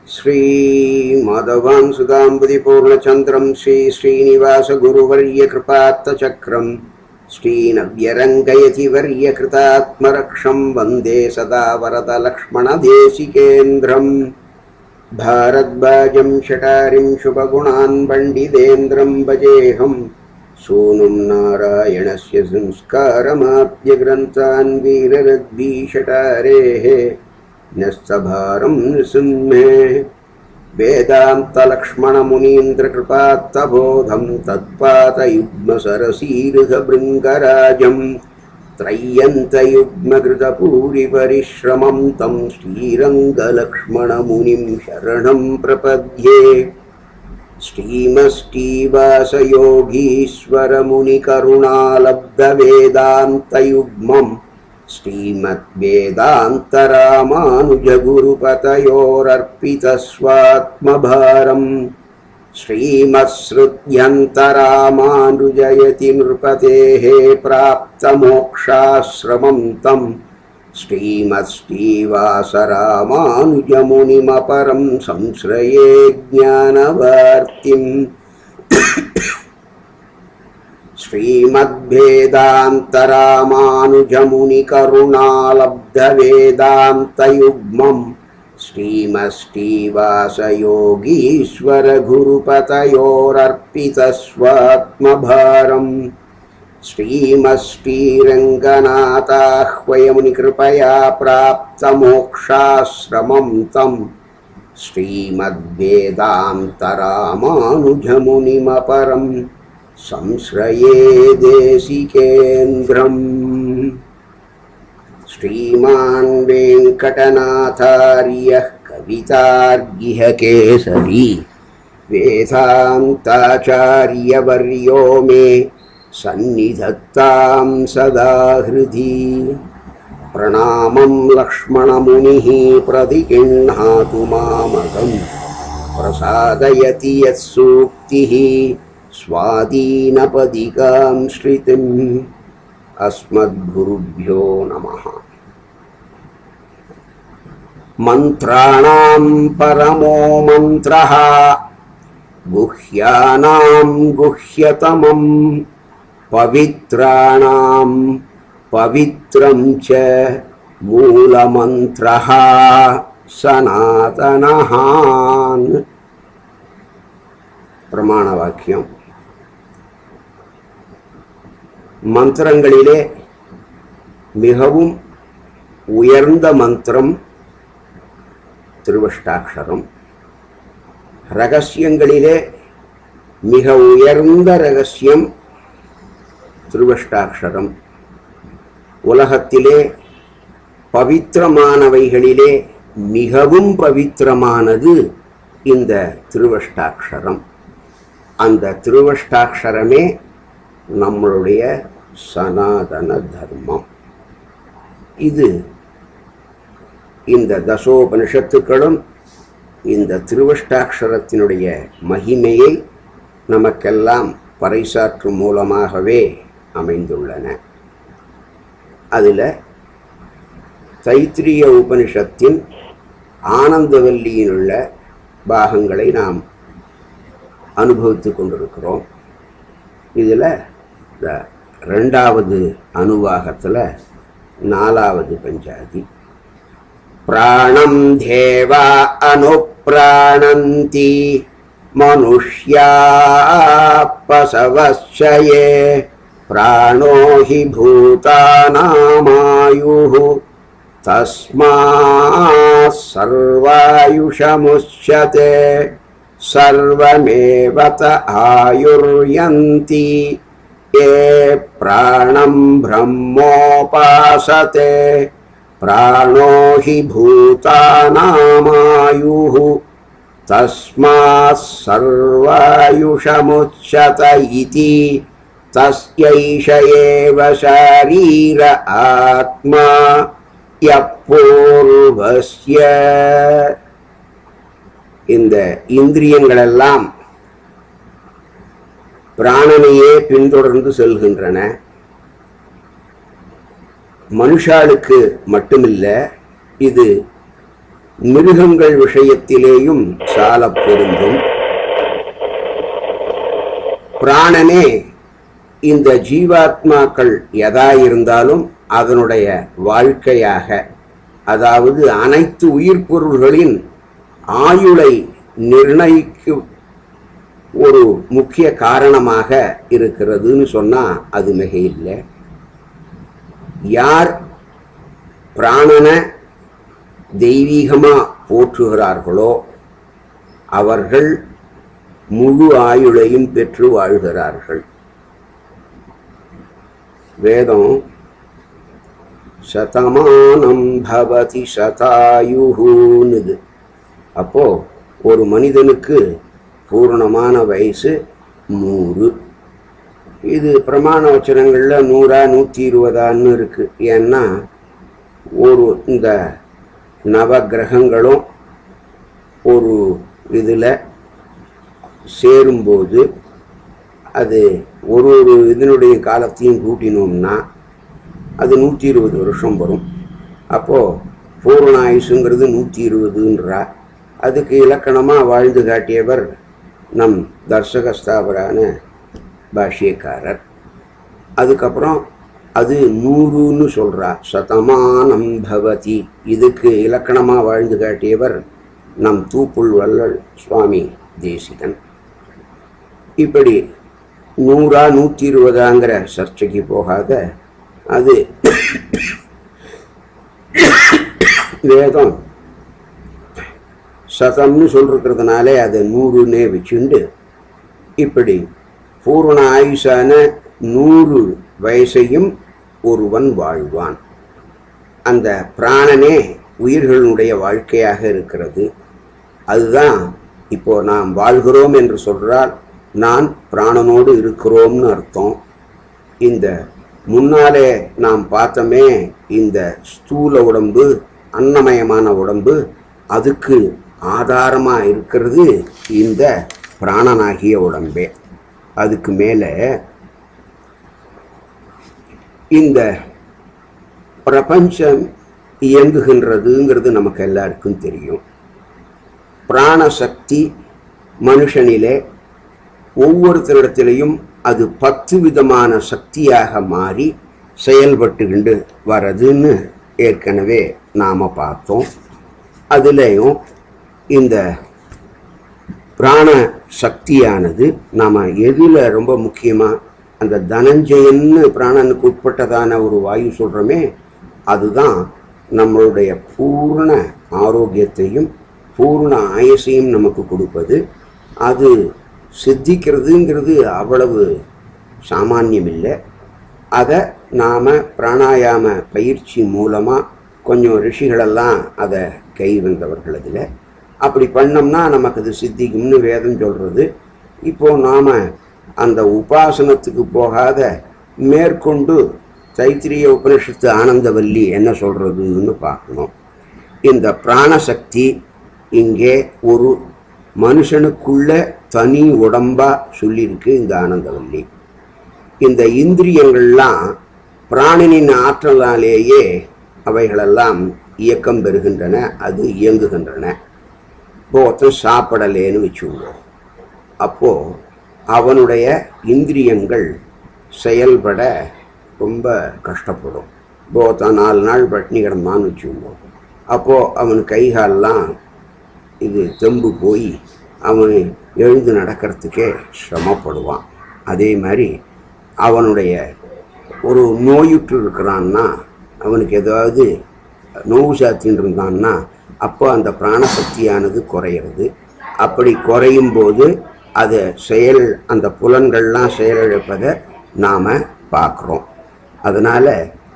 श्रीमाधवान् सुधाम्बुधिपूर्णचन्द्रं श्रीश्रीनिवासगुरुवर्यकृपात्तचक्रं श्रीनव्यरङ्गयतिवर्यकृतात्मरक्षं वन्दे सदा वरदलक्ष्मणदेशिकेन्द्रम् भारद्वाजं शटारिं शुभगुणान् पण्डितेन्द्रं भजेऽहम् सूनुं नारायणस्य संस्कारमाप्यग्रन्थान् वीररद्भीषटारेः न्यस्तभारं नृसिंहे वेदान्तलक्ष्मणमुनीन्द्रकृपात्तबोधं तत्पातयुग्मसरसीरुहभृङ्गराजं त्रय्यन्तयुग्मकृतपूरिपरिश्रमं तं श्रीरङ्गलक्ष्मणमुनिं शरणं प्रपद्ये श्रीमष्टीवासयोगीश्वरमुनिकरुणालब्धवेदान्तयुग्मम् श्रीमद्वेदान्तरामानुजगुरुपतयोरर्पितस्वात्मभारम् श्रीमत्सृत्यन्तरामानुजयति नृपतेः प्राप्तमोक्षाश्रमं तं श्रीमत्श्रीवासरामानुजमुनिमपरं संश्रये ज्ञानवार्तिम् श्रीमद्वेदान्तरामानुजमुनिकरुणालब्धवेदान्तयुग्मम् श्रीमश्रीवासयोगीश्वरगुरुपतयोरर्पितस्वात्मभारम् श्रीमश्रीरङ्गनाथाह्वयमुनिकृपया प्राप्तमोक्षाश्रमं तम् श्रीमद्वेदान्तरामानुजमुनिमपरम् संश्रये देशिकेन्द्रम् श्रीमान् वेङ्कटनाथार्यः कवितार्गिह केसरी वेदान्ताचार्यवर्यो मे सन्निधत्तां सदा हृदि प्रणामं लक्ष्मणमुनिः प्रतिगृह्णातु मामकम् प्रसादयति यत्सूक्तिः स्वादीनपदिकां श्रुतिम् अस्मद्गुरुभ्यो नमः मन्त्राणां परमो मन्त्रः गुह्यानां गुह्यतमं पवित्राणां पवित्रं च मूलमन्त्रः सनातनः பிரமாணவாக்கியம் மந்திரங்களிலே மிகவும் உயர்ந்த மந்திரம் திருவஷ்டாட்சரம் ரகசியங்களிலே மிக உயர்ந்த ரகசியம் திருவஷ்டாட்சரம் உலகத்திலே பவித்திரமானவைகளிலே மிகவும் பவித்திரமானது இந்த திருவஷ்டாட்சரம் அந்த திருவஷ்டாட்சரமே நம்மளுடைய சனாதன தர்மம் இது இந்த தசோபனிஷத்துக்களும் இந்த திருவஷ்டாட்சரத்தினுடைய மகிமையை நமக்கெல்லாம் பறைசாற்றும் மூலமாகவே அமைந்துள்ளன அதில் தைத்திரிய உபனிஷத்தின் ஆனந்தவல்லியினுள்ள பாகங்களை நாம் அனுபவித்து கொண்டிருக்கிறோம் இதில் இந்த ரெண்டாவது அணுவாகத்தில் நாலாவது பஞ்சாதி பிராணம் தேவா அனுப்பிராணந்தி மனுஷ்யா பசவச்சயே பிராணோ ஹி பூதானாமாயு தஸ்மா சர்வாயுஷமுஷ்யதே सर्वमेव त आयुर्यन्ति ये प्राणं ब्रह्मोपासते प्राणो हि भूतानामायुः तस्मात् सर्वायुषमुच्यत इति तस्यैष एव शरीर आत्मा यः पूर्वस्य இந்த இந்திரியங்களெல்லாம் பிராணனையே பின்தொடர்ந்து செல்கின்றன மனுஷாளுக்கு மட்டுமில்ல இது மிருகங்கள் விஷயத்திலேயும் சால பொருந்தும் பிராணனே இந்த ஜீவாத்மாக்கள் எதா இருந்தாலும் அதனுடைய வாழ்க்கையாக அதாவது அனைத்து உயிர் பொருள்களின் ஆயுளை நிர்ணயிக்கும் ஒரு முக்கிய காரணமாக இருக்கிறதுன்னு சொன்னா அது மிக இல்லை யார் பிராணனை தெய்வீகமா போற்றுகிறார்களோ அவர்கள் முழு ஆயுளையும் பெற்று வாழ்கிறார்கள் வேதம் சதமானம் பவதி சதாயுகுன்னுது அப்போ ஒரு மனிதனுக்கு பூரணமான வயசு நூறு இது பிரமாண வச்சனங்களில் நூறா நூற்றி இருபதான்னு இருக்கு ஏன்னா ஒரு இந்த நவ கிரகங்களும் ஒரு இதில் சேரும்போது அது ஒரு ஒரு இதனுடைய காலத்தையும் கூட்டினோம்னா அது நூற்றி இருபது வருஷம் வரும் அப்போது பூரண ஆயுசுங்கிறது நூற்றி இருபதுன்றா அதுக்கு இலக்கணமாக வாழ்ந்து காட்டியவர் நம் தர்சகஸ்தாபரான பாஷ்யக்காரர் அதுக்கப்புறம் அது நூறுன்னு சொல்கிறா சதமானம் பவதி இதுக்கு இலக்கணமாக வாழ்ந்து காட்டியவர் நம் தூப்புள் வள்ளல் சுவாமி தேசிகன் இப்படி நூறா நூற்றி இருபதாங்கிற சர்ச்சைக்கு போகாத அது வேதம் சதம்னு சொல்லிருக்கிறதுனாலே அதை நூறுன்னே வச்சுண்டு இப்படி பூரண ஆயுஷான நூறு வயசையும் ஒருவன் வாழ்வான் அந்த பிராணனே உயிர்களுடைய வாழ்க்கையாக இருக்கிறது அதுதான் இப்போ நாம் வாழ்கிறோம் என்று சொல்றால் நான் பிராணனோடு இருக்கிறோம்னு அர்த்தம் இந்த முன்னாலே நாம் பார்த்தோமே இந்த ஸ்தூல உடம்பு அன்னமயமான உடம்பு அதுக்கு ஆதாரமா இருக்கிறது இந்த பிராணனாகிய உடம்பே அதுக்கு மேலே இந்த பிரபஞ்சம் இயங்குகின்றதுங்கிறது நமக்கு எல்லாருக்கும் தெரியும் பிராணசக்தி மனுஷனிலே ஒவ்வொருத்தரிடத்திலையும் அது பத்து விதமான சக்தியாக மாறி செயல்பட்டுக்கிண்டு வரதுன்னு ஏற்கனவே நாம் பார்த்தோம் அதுலேயும் இந்த பிராண சக்தியானது நாம் எதில் ரொம்ப முக்கியமாக அந்த தனஞ்சயன்னு பிராணனுக்கு உட்பட்டதான ஒரு வாயு சொல்கிறோமே அதுதான் நம்மளுடைய பூர்ண ஆரோக்கியத்தையும் பூர்ண ஆயசையும் நமக்கு கொடுப்பது அது சித்திக்கிறதுங்கிறது அவ்வளவு சாமானியம் இல்லை அதை நாம் பிராணாயாம பயிற்சி மூலமாக கொஞ்சம் ரிஷிகளெல்லாம் அதை கை வந்தவர்கள் அதில் அப்படி பண்ணோம்னா நமக்கு அது சித்திக்கும்னு வேதம் சொல்கிறது இப்போது நாம் அந்த உபாசனத்துக்கு போகாத மேற்கொண்டு தைத்திரிய உபனிஷத்து ஆனந்தவல்லி என்ன சொல்கிறதுன்னு பார்க்கணும் இந்த பிராணசக்தி இங்கே ஒரு மனுஷனுக்குள்ள தனி உடம்பா சொல்லியிருக்கு இந்த ஆனந்தவல்லி இந்த இந்திரியங்கள்லாம் பிராணனின் ஆற்றலாலேயே அவைகளெல்லாம் இயக்கம் பெறுகின்றன அது இயங்குகின்றன இப்போ ஒருத்தன் சாப்பிடலேன்னு வச்சுக்கோங்க அப்போது அவனுடைய இந்திரியங்கள் செயல்பட ரொம்ப கஷ்டப்படும் இப்போ ஒருத்தன் நாலு நாள் பட்டினி கிடந்தான்னு வச்சுக்கோங்க அப்போது அவன் கைகாலெலாம் இது தெம்பு போய் அவன் எழுந்து நடக்கிறதுக்கே சிரமப்படுவான் அதே மாதிரி அவனுடைய ஒரு நோயுற்று இருக்கிறான்னா அவனுக்கு ஏதாவது நோவு சாத்தின்னு இருந்தான்னா அப்போ அந்த பிராணசக்தியானது குறையிறது அப்படி குறையும் போது அது செயல் அந்த புலன்கள்லாம் செயலிழப்பதை நாம் பார்க்குறோம் அதனால்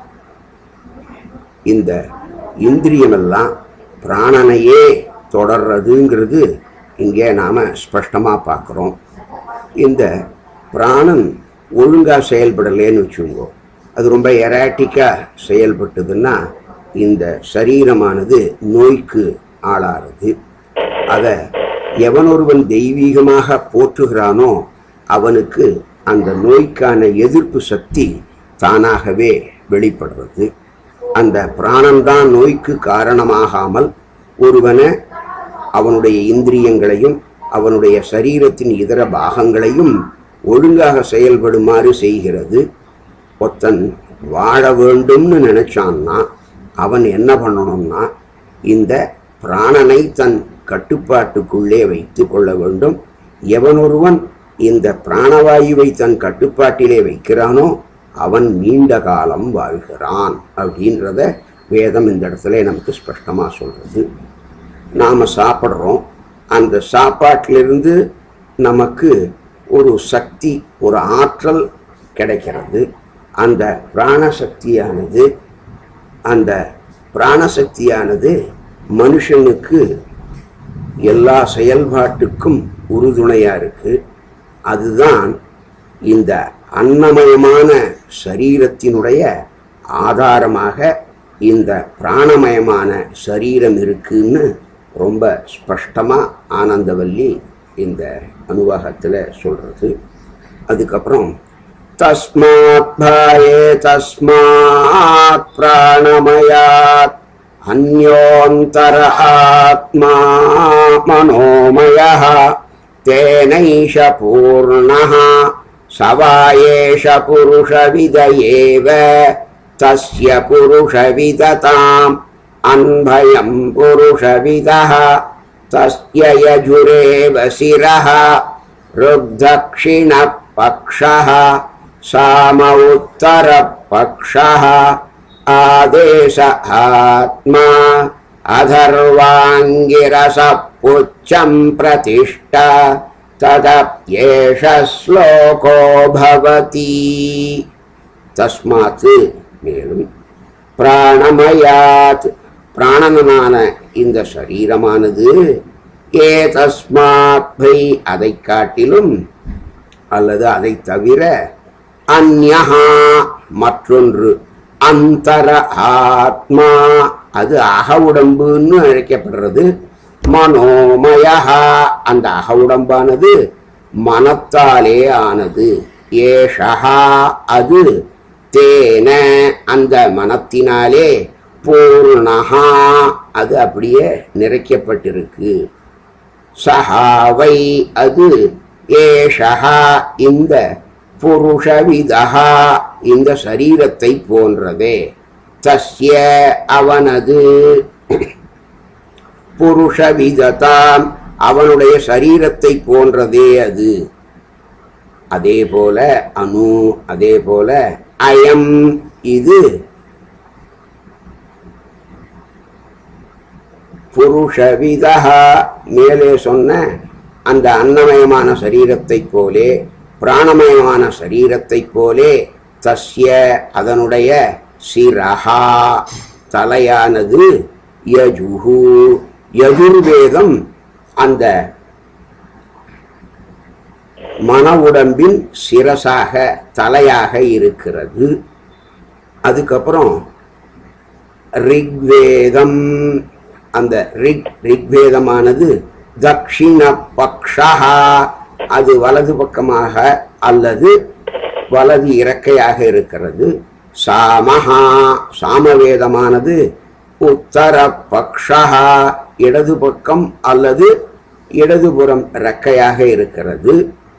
இந்த இந்திரியமெல்லாம் பிராணனையே தொடர்றதுங்கிறது இங்கே நாம் ஸ்பஷ்டமாக பார்க்குறோம் இந்த பிராணன் ஒழுங்காக செயல்படலேன்னு வச்சுக்கோங்க அது ரொம்ப எராட்டிக்காக செயல்பட்டதுன்னா இந்த சரீரமானது நோய்க்கு ஆளாகிறது அதை எவனொருவன் தெய்வீகமாக போற்றுகிறானோ அவனுக்கு அந்த நோய்க்கான எதிர்ப்பு சக்தி தானாகவே வெளிப்படுறது அந்த பிராணன்தான் நோய்க்கு காரணமாகாமல் ஒருவனை அவனுடைய இந்திரியங்களையும் அவனுடைய சரீரத்தின் இதர பாகங்களையும் ஒழுங்காக செயல்படுமாறு செய்கிறது ஒருத்தன் வாழ வேண்டும்னு நினைச்சான்னா அவன் என்ன பண்ணணும்னா இந்த பிராணனை தன் கட்டுப்பாட்டுக்குள்ளே வைத்து கொள்ள வேண்டும் எவனொருவன் இந்த பிராணவாயுவை தன் கட்டுப்பாட்டிலே வைக்கிறானோ அவன் நீண்ட காலம் வாழ்கிறான் அப்படின்றத வேதம் இந்த இடத்துல நமக்கு ஸ்பஷ்டமாக சொல்றது நாம் சாப்பிட்றோம் அந்த சாப்பாட்டிலிருந்து நமக்கு ஒரு சக்தி ஒரு ஆற்றல் கிடைக்கிறது அந்த பிராணசக்தியானது அந்த பிராணசக்தியானது மனுஷனுக்கு எல்லா செயல்பாட்டுக்கும் உறுதுணையாக இருக்கு அதுதான் இந்த அன்னமயமான சரீரத்தினுடைய ஆதாரமாக இந்த பிராணமயமான சரீரம் இருக்குன்னு ரொம்ப ஸ்பஷ்டமாக ஆனந்தவல்லி இந்த அனுபவத்தில் சொல்கிறது அதுக்கப்புறம் தஸ்மாத் பாயே தஸ்மாத் பிராணமயாத் அந்யோந்தர ஆத்மா மனோமயः तेनैष पूर्णः स वा एष पुरुषविद एव तस्य पुरुषविदताम् अन्भयम् पुरुषविदः तस्य यजुरेव शिरः ऋग्दक्षिणपक्षः साम उत्तरपक्षः आदेश आत्मा अधर्वाङ्गिरसः पुच्छम् प्रतिष्ठ तदप्येष श्लोको भवति தஸ்மாத் மேலும் பிராணமயாத் பிராணனான இந்த சரீரமானது ஏ தஸ்மாத் பை அதை காட்டிலும் அல்லது அதை தவிர அந்யஹா மற்றொன்று அந்தர ஆத்மா அது அக உடம்புன்னு அழைக்கப்படுறது மனோமயா அந்த அக உடம்பானது மனத்தாலே ஆனது ஏஷா அது தேன அந்த மனத்தினாலே பூர்ணஹா அது அப்படியே நிறைக்கப்பட்டிருக்கு சஹாவை அது ஏஷா இந்த புருஷவிதா இந்த சரீரத்தை போன்றதே தஸ்ய அவனது புருஷவிததாம் அவனுடைய சரீரத்தை போன்றதே அது அதே போல அணு அதே போல அயம் இது புருஷவிதா மேலே சொன்ன அந்த அன்னமயமான சரீரத்தைப் போலே பிராணமயமான சரீரத்தைப் போலே தஸ்ய அதனுடைய சிரஹா தலையானது யஜுஹு யஜுர்வேதம் அந்த மன உடம்பின் சிரசாக தலையாக இருக்கிறது அதுக்கப்புறம் ரிக்வேதம் அந்த ரிக் ரிக்வேதமானது தக்ஷிண பக்ஷா அது வலது பக்கமாக அல்லது வலது இறக்கையாக இருக்கிறது சாமஹா சாமவேதமானது உத்தர பக்ஷா இடது பக்கம் அல்லது இடதுபுறம் இறக்கையாக இருக்கிறது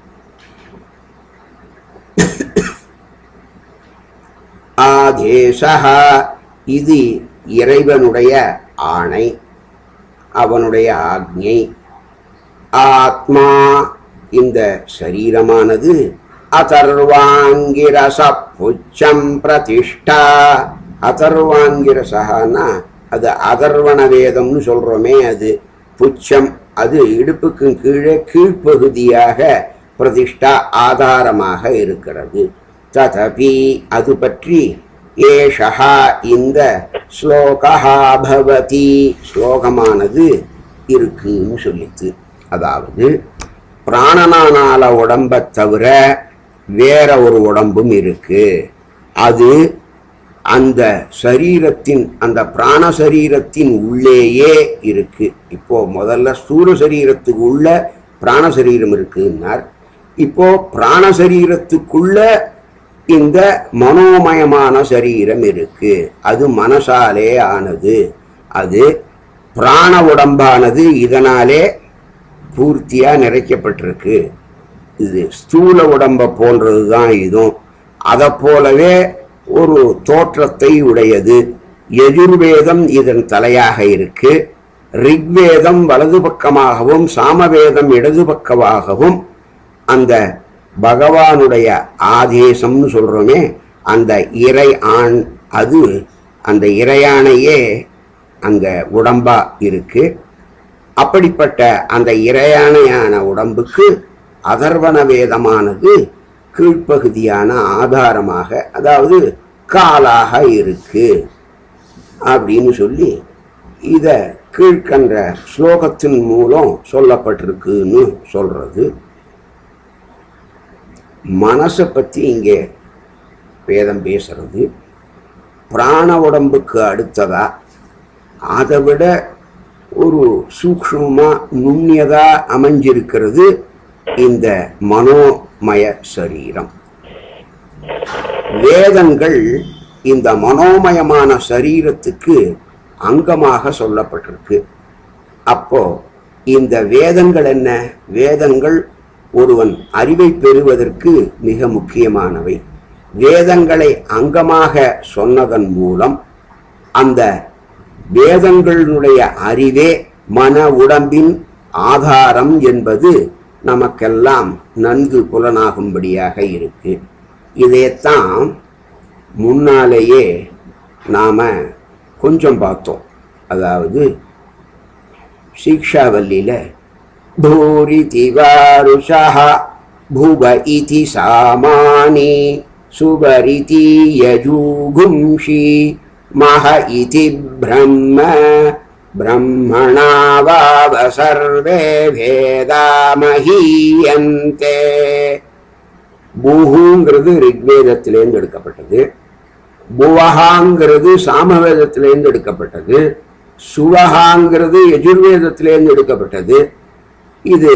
ஆதேசா இது இறைவனுடைய ஆணை அவனுடைய ஆக்ஞை ஆத்மா இந்த சரீரமானது அதர்வாங்கிரச புச்சம் பிரதிஷ்டா அதர்வாங்கிரசகான்னா அது அதர்வண வேதம்னு சொல்றோமே அது புச்சம் அது இடுப்புக்கு கீழே கீழ்ப்பகுதியாக பிரதிஷ்டா ஆதாரமாக இருக்கிறது ததபி அது பற்றி ஏஷா இந்த ஸ்லோகா பவதி ஸ்லோகமானது இருக்குன்னு சொல்லித்து அதாவது பிராணனானால உடம்பை தவிர வேற ஒரு உடம்பும் இருக்கு அது அந்த சரீரத்தின் அந்த பிராண சரீரத்தின் உள்ளேயே இருக்கு இப்போ முதல்ல ஸ்தூல சரீரத்துக்கு உள்ள பிராண சரீரம் இருக்குன்னார் இப்போ பிராண சரீரத்துக்குள்ள இந்த மனோமயமான சரீரம் இருக்கு அது மனசாலே ஆனது அது பிராண உடம்பானது இதனாலே பூர்த்தியா நிறைக்கப்பட்டிருக்கு இது ஸ்தூல உடம்ப போன்றது தான் இதுவும் அதை போலவே ஒரு தோற்றத்தை உடையது எதிர்வேதம் இதன் தலையாக இருக்கு ரிக்வேதம் வலது பக்கமாகவும் சாமவேதம் இடது பக்கமாகவும் அந்த பகவானுடைய ஆதேசம்னு சொல்றோமே அந்த இறை ஆண் அது அந்த இறையானையே அங்க உடம்பா இருக்கு அப்படிப்பட்ட அந்த இறையானையான உடம்புக்கு அதர்வன வேதமானது கீழ்ப்பகுதியான ஆதாரமாக அதாவது காலாக இருக்கு அப்படின்னு சொல்லி இத கீழ்கண்ட ஸ்லோகத்தின் மூலம் சொல்லப்பட்டிருக்குன்னு சொல்றது மனசை பத்தி இங்கே வேதம் பேசுறது பிராண உடம்புக்கு அடுத்ததா அதை விட ஒரு சூக்ஷ்மமா நுண்ணியதா அமைஞ்சிருக்கிறது இந்த மனோமய சரீரம் வேதங்கள் இந்த மனோமயமான சரீரத்துக்கு அங்கமாக சொல்லப்பட்டிருக்கு அப்போ இந்த வேதங்கள் என்ன வேதங்கள் ஒருவன் அறிவை பெறுவதற்கு மிக முக்கியமானவை வேதங்களை அங்கமாக சொன்னதன் மூலம் அந்த வேதங்களுடைய அறிவே மன உடம்பின் ஆதாரம் என்பது நமக்கெல்லாம் நன்கு புலனாகும்படியாக இருக்கு இதைத்தான் முன்னாலேயே நாம கொஞ்சம் பார்த்தோம் அதாவது शिक्षावल्लील भूरिति वारुषः भुव इति सामानि सुवरिति यजूगुंषि मह इति ब्रह्म ब्रह्मणा वाव सर्वे भेदा महीयन्ते பூஹுங்கிறது ரிக்வேதத்திலேருந்து எடுக்கப்பட்டது புவஹாங்கிறது சாமவேதத்திலேருந்து எடுக்கப்பட்டது சுவஹாங்கிறது எஜுர்வேதத்திலேருந்து எடுக்கப்பட்டது இது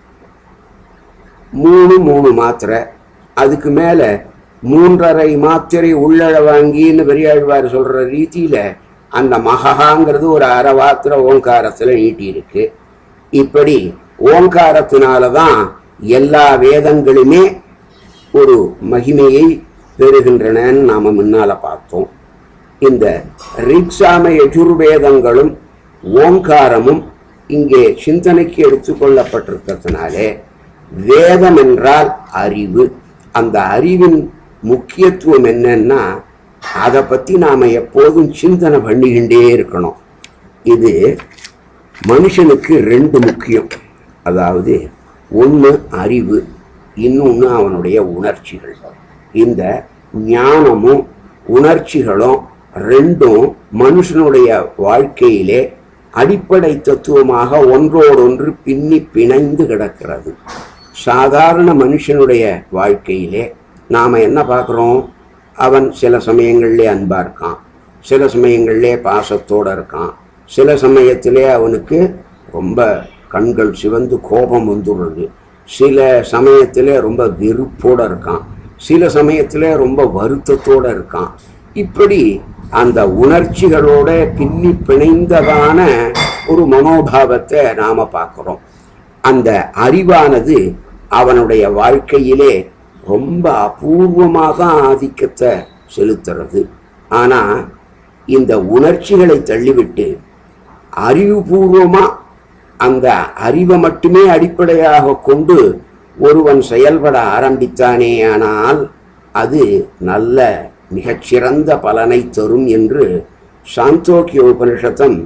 மூணு மூணு மாத்திரை அதுக்கு மேல மூன்றரை மாத்திரை உள்ளழ வாங்கின்னு பெரியாழ்வார் சொல்ற ரீதியில அந்த மகஹாங்கிறது ஒரு அரை மாத்திரை ஓங்காரத்துல நீட்டி இருக்கு இப்படி ஓங்காரத்தினாலதான் எல்லா வேதங்களுமே ஒரு மகிமையை பெறுகின்றனன்னு நாம முன்னால பார்த்தோம் இந்த ரிக்ஷாம யஜுர்வேதங்களும் ஓங்காரமும் இங்கே சிந்தனைக்கு எடுத்துக்கொள்ளப்பட்டிருக்கிறதுனாலே வேதம் என்றால் அறிவு அந்த அறிவின் முக்கியத்துவம் என்னன்னா அதை பத்தி நாம எப்போதும் சிந்தனை பண்ணிக்கிண்டே இருக்கணும் இது மனுஷனுக்கு ரெண்டு முக்கியம் அதாவது ஒன்று அறிவு இன்னொன்று அவனுடைய உணர்ச்சிகள் இந்த ஞானமும் உணர்ச்சிகளும் ரெண்டும் மனுஷனுடைய வாழ்க்கையிலே அடிப்படை தத்துவமாக ஒன்றோடொன்று பின்னி பிணைந்து கிடக்கிறது சாதாரண மனுஷனுடைய வாழ்க்கையிலே நாம் என்ன பார்க்குறோம் அவன் சில சமயங்கள்லே அன்பா இருக்கான் சில சமயங்கள்லே பாசத்தோட இருக்கான் சில சமயத்திலே அவனுக்கு ரொம்ப கண்கள் சிவந்து கோபம் வந்துடுறது சில சமயத்திலே ரொம்ப வெறுப்போட இருக்கான் சில சமயத்திலே ரொம்ப வருத்தத்தோட இருக்கான் இப்படி அந்த உணர்ச்சிகளோட பின்னி பிணைந்ததான ஒரு மனோபாவத்தை நாம பார்க்கிறோம் அந்த அறிவானது அவனுடைய வாழ்க்கையிலே ரொம்ப அபூர்வமாக தான் ஆதிக்கத்தை செலுத்துறது ஆனா இந்த உணர்ச்சிகளை தள்ளிவிட்டு அறிவுபூர்வமா அந்த அறிவை மட்டுமே அடிப்படையாக கொண்டு ஒருவன் செயல்பட ஆரம்பித்தானே ஆனால் அது நல்ல மிகச்சிறந்த பலனை தரும் என்று சாந்தோக்கிய உபனிஷத்தம்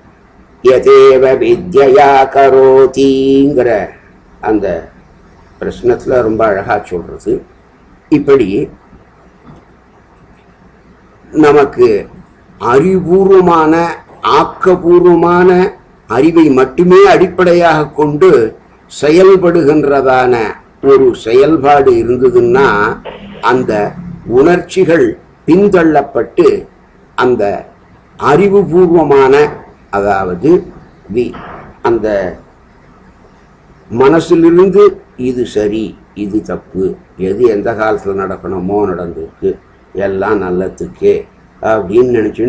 யதேவ வித்யா கரோதிங்கிற அந்த பிரശ്னத்தில் ரொம்ப அழகா சொல்றது இப்படி நமக்கு அறிவுபூர்வமான ஆக்கபூர்வமான அறிவை மட்டுமே அடிப்படையாக கொண்டு செயல்படுகின்றதான ஒரு செயல்பாடு இருந்ததுன்னா அந்த உணர்ச்சிகள் பின்தள்ளப்பட்டு அந்த அறிவுபூர்வமான அதாவது வி அந்த மனசிலிருந்து இது சரி இது தப்பு எது எந்த காலத்தில் நடக்கணுமோ நடந்திருக்கு எல்லாம் நல்லத்துக்கே அப்படின்னு நினச்சிண்டு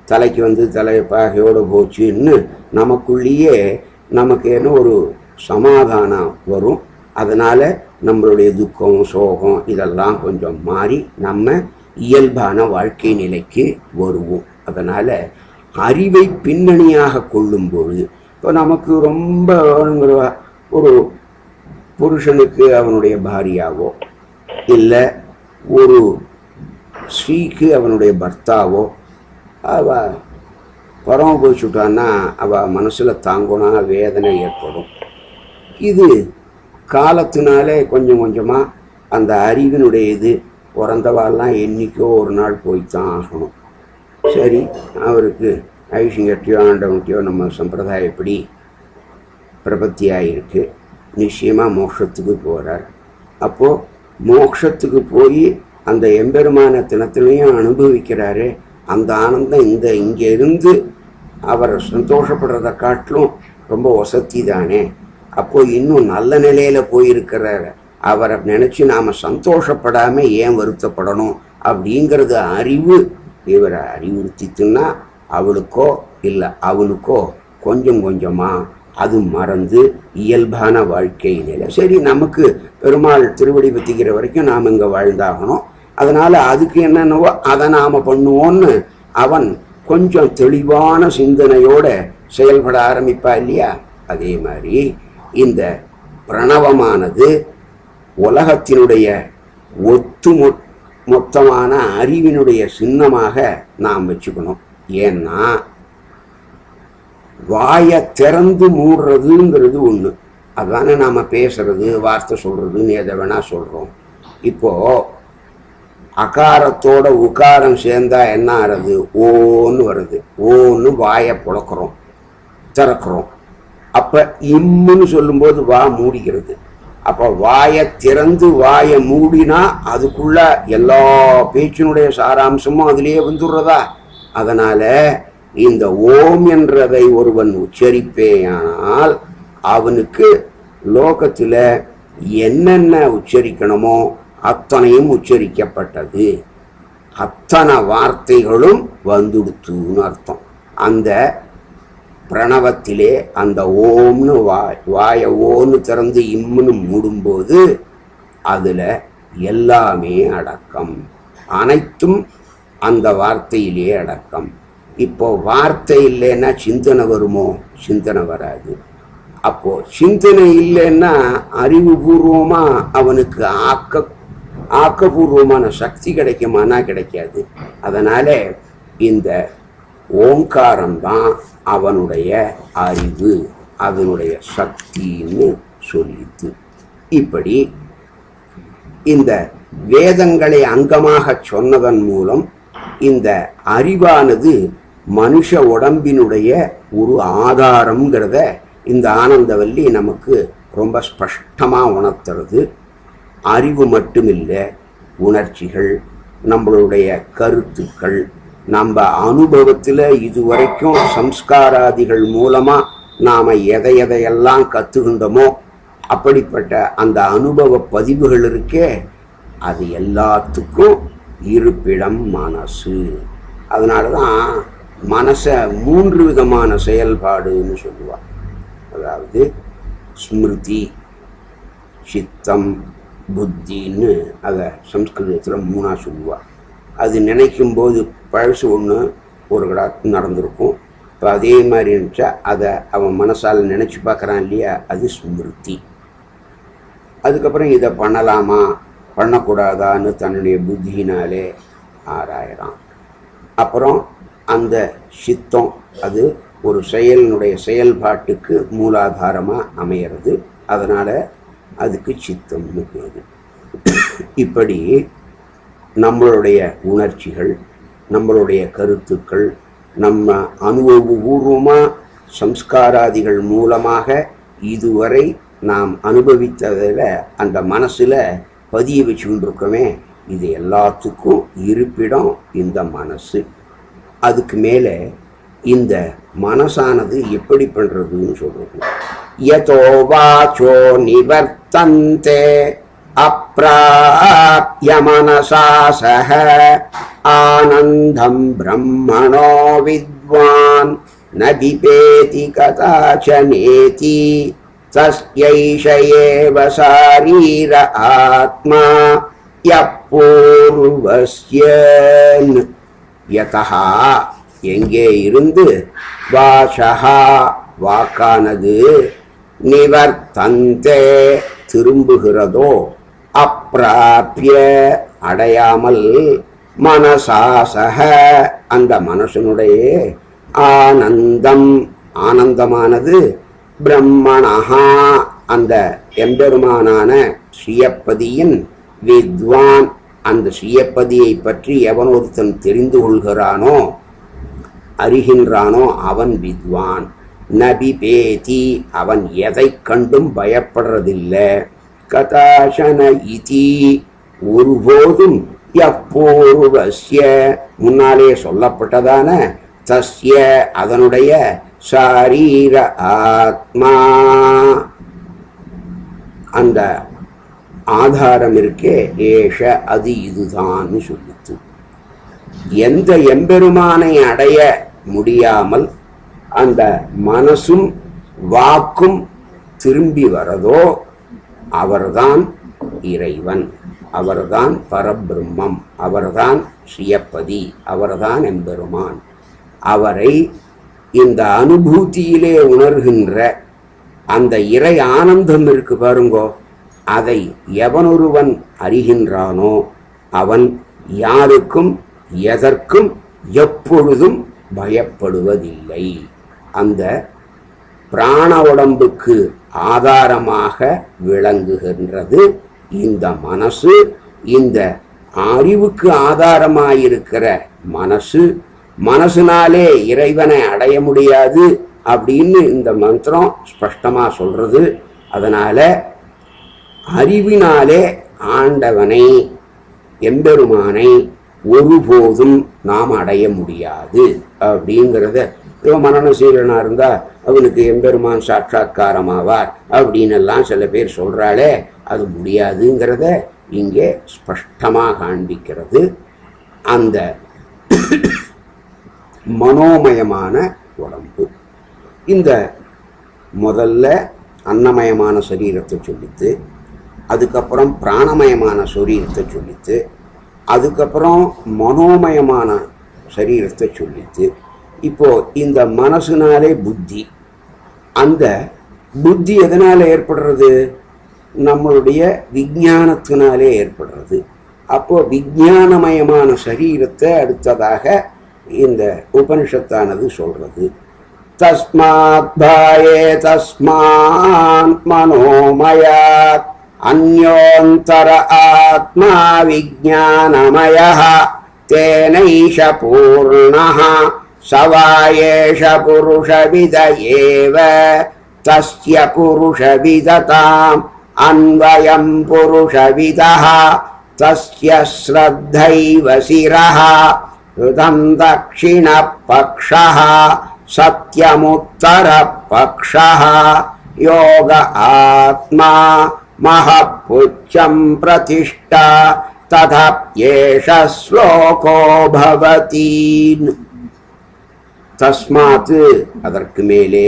தலைக்கு வந்து தலைப்பாகையோடு போச்சுன்னு நமக்குள்ளேயே நமக்கு என்ன ஒரு சமாதானம் வரும் அதனால் நம்மளுடைய துக்கம் சோகம் இதெல்லாம் கொஞ்சம் மாறி நம்ம இயல்பான வாழ்க்கை நிலைக்கு வருவோம் அதனால் அறிவை பின்னணியாக கொள்ளும் பொழுது இப்போ நமக்கு ரொம்ப வேணுங்கிற ஒரு புருஷனுக்கு அவனுடைய பாரியாவோ இல்லை ஒரு ஸ்ரீக்கு அவனுடைய பர்த்தாவோ அவ பரம போச்சுட்டான்னா அவள் மனசில் தாங்குனா வேதனை ஏற்படும் இது காலத்தினாலே கொஞ்சம் கொஞ்சமாக அந்த அறிவினுடைய இது பிறந்தவாள்லாம் என்றைக்கோ ஒரு நாள் போய்த்தான் ஆகணும் சரி அவருக்கு ஐஷிங்கட்டியோ ஆண்டவன்கிட்டயோ நம்ம சம்பிரதாயப்படி பிரபத்தியாக இருக்கு நிச்சயமாக மோட்சத்துக்கு போகிறார் அப்போது மோட்சத்துக்கு போய் அந்த எம்பெருமான தினத்திலையும் அனுபவிக்கிறாரு அந்த ஆனந்தம் இந்த இங்கே இருந்து அவர் சந்தோஷப்படுறதை காட்டிலும் ரொம்ப வசதி தானே அப்போ இன்னும் நல்ல நிலையில் போயிருக்கிறார் அவரை நினச்சி நாம் சந்தோஷப்படாமல் ஏன் வருத்தப்படணும் அப்படிங்கிறது அறிவு இவரை அறிவுறுத்தித்துன்னா அவளுக்கோ இல்லை அவனுக்கோ கொஞ்சம் கொஞ்சமாக அது மறந்து இயல்பான வாழ்க்கை நிலை சரி நமக்கு பெருமாள் திருவடி பற்றிக்கிற வரைக்கும் நாம் இங்கே வாழ்ந்தாகணும் அதனால் அதுக்கு என்னென்னவோ அதை நாம் பண்ணுவோன்னு அவன் கொஞ்சம் தெளிவான சிந்தனையோட செயல்பட ஆரம்பிப்பா இல்லையா அதே மாதிரி இந்த பிரணவமானது உலகத்தினுடைய ஒத்து மொ- மொத்தமான அறிவினுடைய சின்னமாக நாம் வச்சுக்கணும் ஏன்னா வாயை திறந்து மூடுறதுங்கிறது ஒன்று அதானே நாம் பேசுறது வார்த்தை சொல்கிறதுன்னு எதை வேணால் சொல்கிறோம் இப்போது அகாரத்தோட உகாரம் சேர்ந்தா என்ன ஆறுது ஓன்னு வருது ஓன்னு வாயை புழக்கிறோம் திறக்கிறோம் அப்போ இம்முன்னு சொல்லும்போது வா மூடிக்கிறது அப்போ வாயை திறந்து வாயை மூடினா அதுக்குள்ள எல்லா பேச்சினுடைய சாராம்சமும் அதிலேயே வந்துடுறதா அதனால் இந்த ஓம் என்றதை ஒருவன் உச்சரிப்பேயானால் அவனுக்கு லோகத்தில் என்னென்ன உச்சரிக்கணுமோ அத்தனையும் உச்சரிக்கப்பட்டது அத்தனை வார்த்தைகளும் வந்துடுத்துன்னு அர்த்தம் அந்த பிரணவத்திலே அந்த ஓம்னு வாய் வாய ஓன்னு திறந்து இம்முன்னு மூடும்போது அதில் எல்லாமே அடக்கம் அனைத்தும் அந்த வார்த்தையிலே அடக்கம் இப்போ வார்த்தை இல்லைன்னா சிந்தனை வருமோ சிந்தனை வராது அப்போ சிந்தனை இல்லைன்னா அறிவுபூர்வமாக அவனுக்கு ஆக்க ஆக்கப்பூர்வமான சக்தி கிடைக்குமானா கிடைக்காது அதனால இந்த ஓங்காரம்தான் அவனுடைய அறிவு அதனுடைய சக்தின்னு சொல்லித்து இப்படி இந்த வேதங்களை அங்கமாக சொன்னதன் மூலம் இந்த அறிவானது மனுஷ உடம்பினுடைய ஒரு ஆதாரம்ங்கிறத இந்த ஆனந்தவல்லி நமக்கு ரொம்ப ஸ்பஷ்டமாக உணர்த்துறது அறிவு மட்டுமில்லை உணர்ச்சிகள் நம்மளுடைய கருத்துக்கள் நம்ம அனுபவத்தில் இதுவரைக்கும் சம்ஸ்காராதிகள் மூலமாக நாம் எதை எதையெல்லாம் கற்றுக்கின்றோமோ அப்படிப்பட்ட அந்த அனுபவ பதிவுகள் இருக்கே அது எல்லாத்துக்கும் இருப்பிடம் மனசு அதனால தான் மனசை மூன்று விதமான செயல்பாடுன்னு சொல்லுவாள் அதாவது ஸ்மிருதி சித்தம் புத்தின்னு அதை சம்ஸ்கிருதத்தில் மூணாக சொல்லுவாள் அது நினைக்கும் போது பழசு ஒன்று ஒரு கடா நடந்திருக்கும் இப்போ அதே மாதிரி இருந்துச்சா அதை அவன் மனசால் நினச்சி பார்க்குறான் இல்லையா அது ஸ்மிருதி அதுக்கப்புறம் இதை பண்ணலாமா பண்ணக்கூடாதான்னு தன்னுடைய புத்தியினாலே ஆராயறான் அப்புறம் அந்த சித்தம் அது ஒரு செயலினுடைய செயல்பாட்டுக்கு மூலாதாரமாக அமையிறது அதனால் அதுக்கு சித்தம்னு பேர் இப்படி நம்மளுடைய உணர்ச்சிகள் நம்மளுடைய கருத்துக்கள் நம்ம அனுபவபூர்வமாக சம்ஸ்காராதிகள் மூலமாக இதுவரை நாம் அனுபவித்ததில் அந்த மனசில் பதிய வச்சுக்கிட்டு இருக்கோமே இது எல்லாத்துக்கும் இருப்பிடம் இந்த மனசு அதுக்கு மேலே இந்த மனசானது எப்படி பண்ணுறதுன்னு சொல்கிறது யதோ வாச்சோ நிவர்த்தந்தே अप्राप्य मनसा सह आनन्दं ब्रह्मणो विद्वान् न बिपेति कदाचनेति तस्यैष एव शारीर आत्मा यः पूर्वस्यन् யதா எங்கே இருந்து வாசகா வாக்கானது நிவர்த்தந்தே திரும்புகிறதோ அப்பிராப்பிய அடையாமல் மனசாசக அந்த மனசனுடைய ஆனந்தம் ஆனந்தமானது பிரம்மணஹா அந்த எம்பெருமானான ஸ்ரீயப்பதியின் வித்வான் அந்த ஸ்ரீயப்பதியை பற்றி எவன் ஒருத்தன் தெரிந்து கொள்கிறானோ அறிகின்றானோ அவன் வித்வான் நபி பேதி அவன் எதை கண்டும் பயப்படுறதில்லை கதாசன இதி ஒருபோதும் எப்பூர்வசிய முன்னாலே சொல்லப்பட்டதான தஸ்ய அதனுடைய சாரீர ஆத்மா அந்த ஆதாரம் இருக்கே ஏஷ அது இதுதான்னு சொல்லித்து எந்த எம்பெருமானை அடைய முடியாமல் அந்த மனசும் வாக்கும் திரும்பி வரதோ அவர்தான் இறைவன் அவர்தான் பரபிரம்மம் அவர்தான் ஸ்ரீயப்பதி அவர்தான் எம்பெருமான் அவரை இந்த அனுபூதியிலே உணர்கின்ற அந்த இறை ஆனந்தம் இருக்கு பாருங்கோ அதை எவனொருவன் அறிகின்றானோ அவன் யாருக்கும் எதற்கும் எப்பொழுதும் பயப்படுவதில்லை அந்த பிராண உடம்புக்கு ஆதாரமாக விளங்குகின்றது இந்த மனசு இந்த அறிவுக்கு ஆதாரமாயிருக்கிற மனசு மனசுனாலே இறைவனை அடைய முடியாது அப்படின்னு இந்த மந்திரம் ஸ்பஷ்டமா சொல்றது அதனால அறிவினாலே ஆண்டவனை எம்பெருமானை ஒருபோதும் நாம் அடைய முடியாது அப்படிங்கிறத இவன் மரணசீலனா இருந்தா அவனுக்கு எம்பெருமான் சாட்சா்காரமாவார் அப்படின்னு எல்லாம் சில பேர் சொல்றாளே அது முடியாதுங்கிறத இங்கே ஸ்பஷ்டமாக காண்பிக்கிறது அந்த மனோமயமான உடம்பு இந்த முதல்ல அன்னமயமான சரீரத்தை சொல்லித்து அதுக்கப்புறம் பிராணமயமான சரீரத்தை சொல்லித்து அதுக்கப்புறம் மனோமயமான சரீரத்தை சொல்லித்து இப்போ இந்த மனசுனாலே புத்தி அந்த புத்தி எதனால ஏற்படுறது நம்மளுடைய விஞ்ஞானத்தினாலே ஏற்படுறது அப்போ விஞ்ஞானமயமான சரீரத்தை அடுத்ததாக இந்த உபனிஷத்தானது சொல்றது தஸ்மாத் பாயே தஸ்மான் மனோமயாத் அந்யோந்தர ஆத்மா விஜானமய தேனைஷ பூர்ணः சவாயேஷ புருஷவித ஏவ தஸ்ய புருஷவிததாம் அன்வயம் புருஷவிதः தஸ்ய ஸ்ரத்தைவ சிரः ஹிருதம் தक्षिणपक्षः सत्यमुत्तरपक्षः योग आत्मा महपुच्छं प्रतिष्ठा तथाप्येष श्लोको भवति தஸ்மாத் அதற்கு மேலே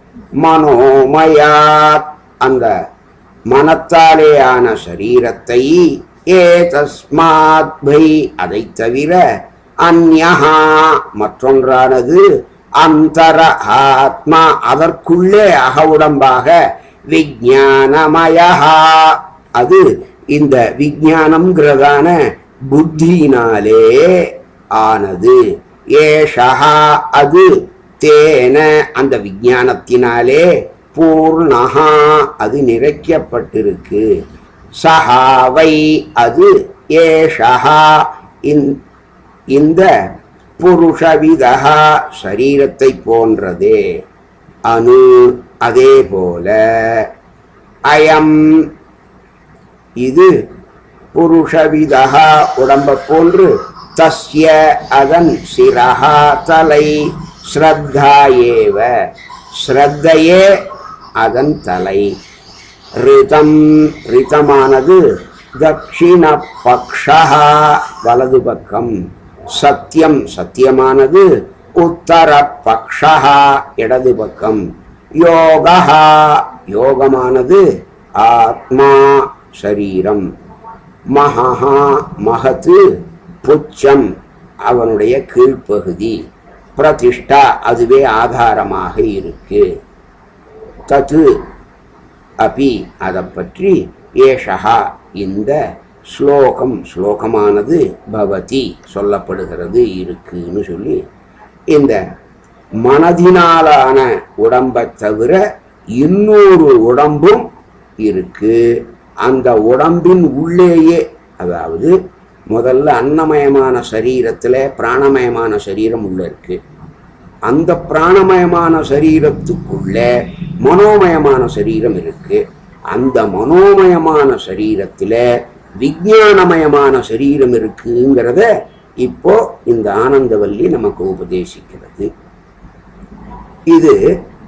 மனோமயாத் அந்த மனத்தாலேயான சரீரத்தை ஏ தஸ்மாத் பை அதை தவிர அந்யஹா மற்றொன்றானது அந்தர ஆத்மா அதற்குள்ளே அகவுடம்பாக விஜானமயா அது இந்த விஜானம்ங்கிறதான புத்தியினாலே ஆனது ஏஷா அது தேன அந்த விஞ்ஞானத்தினாலே பூர்ணஹா அது நிறைக்கப்பட்டிருக்கு சஹாவை அது ஏஷா இந்த புருஷவிதா சரீரத்தை போன்றதே அணு அதே போல அயம் இது புருஷவிதா உடம்ப போன்று தஸ்ய அதன் சிரஹா தலை ஸ்ரத்தா ஏவ ஸ்ரத்தையே அதன் தலை ரிதம் ரிதமானது தக்ஷிண பக்ஷா வலது பக்கம் சத்தியம் சத்தியமானது உத்தர பக்ஷா இடது பக்கம் யோகா யோகமானது ஆத்மா சரீரம் மகா மகத்து புச்சம் அவனுடைய கீழ்ப்பகுதி பிரதிஷ்டா அதுவே ஆதாரமாக இருக்கு தத்து அபி அதை பற்றி ஏஷா இந்த ஸ்லோகம் ஸ்லோகமானது பவதி சொல்லப்படுகிறது இருக்குன்னு சொல்லி இந்த மனதினாலான உடம்பை தவிர இன்னொரு உடம்பும் இருக்கு அந்த உடம்பின் உள்ளேயே அதாவது முதல்ல அன்னமயமான சரீரத்தில் பிராணமயமான சரீரம் உள்ள இருக்கு அந்த பிராணமயமான சரீரத்துக்குள்ள மனோமயமான சரீரம் இருக்கு அந்த மனோமயமான சரீரத்துல விஞ்ஞானமயமான சரீரம் இருக்குங்கிறத இப்போ இந்த ஆனந்தவல்லி நமக்கு உபதேசிக்கிறது இது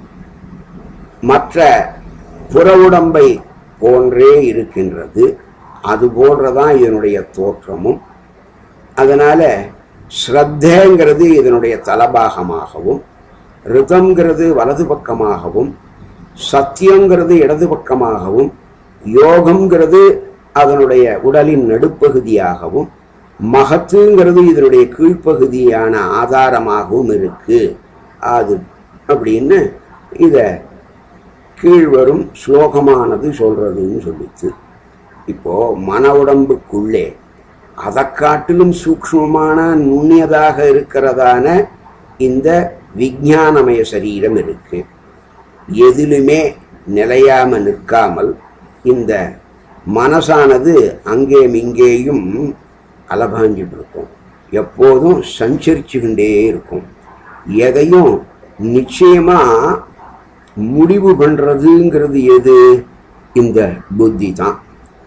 மற்ற புற உடம்பை போன்றே இருக்கின்றது அது போன்றதான் இதனுடைய தோற்றமும் அதனால ஸ்ரத்தேங்கிறது இதனுடைய தலபாகமாகவும் ரிதம்ங்கிறது வலது பக்கமாகவும் சத்தியங்கிறது இடது பக்கமாகவும் யோகம்ங்கிறது அதனுடைய உடலின் நடுப்பகுதியாகவும் மகத்துங்கிறது இதனுடைய கீழ்ப்பகுதியான ஆதாரமாகவும் இருக்கு அது அப்படின்னு இத கீழ்வரும் ஸ்லோகமானது சொல்றதுன்னு சொல்லிச்சு இப்போ மன உடம்புக்குள்ளே அதை காட்டிலும் சூக்ஷ்மமான நுண்ணியதாக இருக்கிறதான இந்த விஞ்ஞானமய சரீரம் இருக்கு எதிலுமே நிலையாம நிற்காமல் இந்த மனசானது அங்கேயும் இங்கேயும் அலபாஞ்சிட்டு இருக்கும் எப்போதும் சஞ்சரிச்சுக்கிண்டே இருக்கும் எதையும் நிச்சயமா முடிவு பண்றதுங்கிறது எது இந்த புத்தி தான்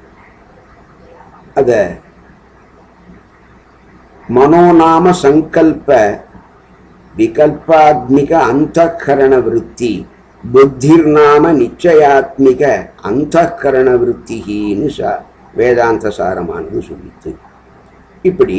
அத மனோநாம சங்கல்ப விகல்பாத்மிக அந்தఃகரண விருத்தி புத்திர்நாம நிச்சயாத்மிக அந்தಃகரண விருத்திகின்னு சா வேதாந்த சாரமானது சொல்லித்து இப்படி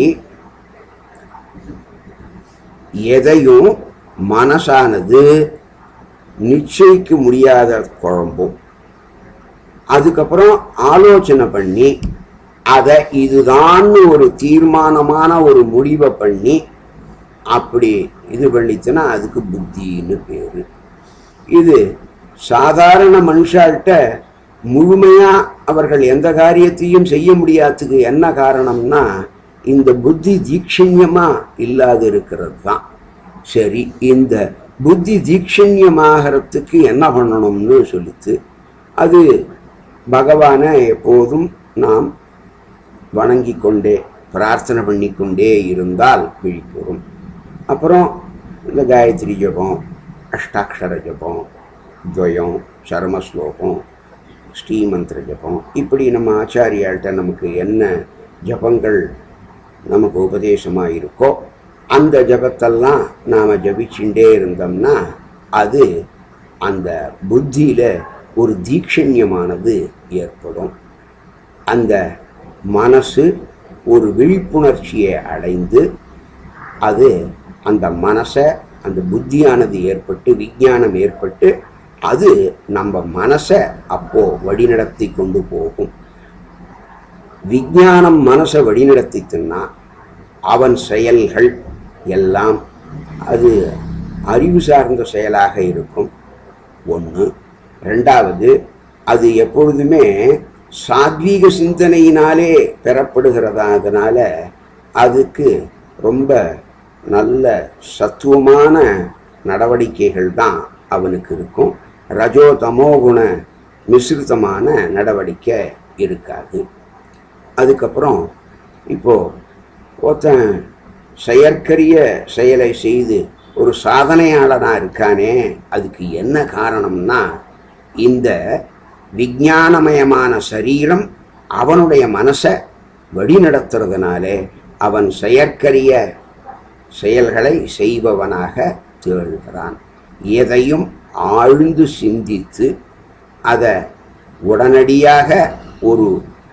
எதையும் மனசானது நிச்சயிக்க முடியாத குழம்பும் அதுக்கப்புறம் ஆலோசனை பண்ணி அதை இதுதான்னு ஒரு தீர்மானமான ஒரு முடிவை பண்ணி அப்படி இது பண்ணிச்சுன்னா அதுக்கு புத்தின்னு பேரு இது சாதாரண மனுஷால்கிட்ட முழுமையா அவர்கள் எந்த காரியத்தையும் செய்ய முடியாததுக்கு என்ன காரணம்னா இந்த புத்தி தீட்சண்யமா இல்லாது இருக்கிறது தான் சரி இந்த புத்தி தீட்சண்யமாகறதுக்கு என்ன பண்ணணும்னு சொல்லித்து அது பகவானை எப்போதும் நாம் வணங்கி கொண்டே பிரார்த்தனை பண்ணிக்கொண்டே இருந்தால் விழிப்புறும் அப்புறம் இந்த காயத்ரி ஜபம் அஷ்டாட்சர ஜபம் துவயம் சர்ம ஸ்லோகம் ஸ்ரீமந்திர ஜபம் இப்படி நம்ம ஆச்சாரியாள்கிட்ட நமக்கு என்ன ஜபங்கள் நமக்கு உபதேசமாக இருக்கோ அந்த ஜபத்தெல்லாம் நாம் ஜபிச்சுட்டே இருந்தோம்னா அது அந்த புத்தியில் ஒரு தீட்சண்யமானது ஏற்படும் அந்த மனசு ஒரு விழிப்புணர்ச்சியை அடைந்து அது அந்த மனசை அந்த புத்தியானது ஏற்பட்டு விஞ்ஞானம் ஏற்பட்டு அது நம்ம மனசை அப்போ வழிநடத்தி கொண்டு போகும் விஞ்ஞானம் மனசை வழிநடத்தித்துன்னா அவன் செயல்கள் எல்லாம் அது அறிவு சார்ந்த செயலாக இருக்கும் ஒன்று ரெண்டாவது அது எப்பொழுதுமே சாத்வீக சிந்தனையினாலே பெறப்படுகிறதாதனால அதுக்கு ரொம்ப நல்ல சத்துவமான நடவடிக்கைகள் தான் அவனுக்கு இருக்கும் ரஜோ தமோகுண மிஸ்ரிதமான நடவடிக்கை இருக்காது அதுக்கப்புறம் இப்போ ஒருத்தன் செயற்கரிய செயலை செய்து ஒரு சாதனையாளனாக இருக்கானே அதுக்கு என்ன காரணம்னா இந்த விஞ்ஞானமயமான சரீரம் அவனுடைய மனசை வழிநடத்துறதுனாலே அவன் செயற்கரிய செயல்களை செய்பவனாக திகழ்கிறான் எதையும் ஆழ்ந்து சிந்தித்து அதை உடனடியாக ஒரு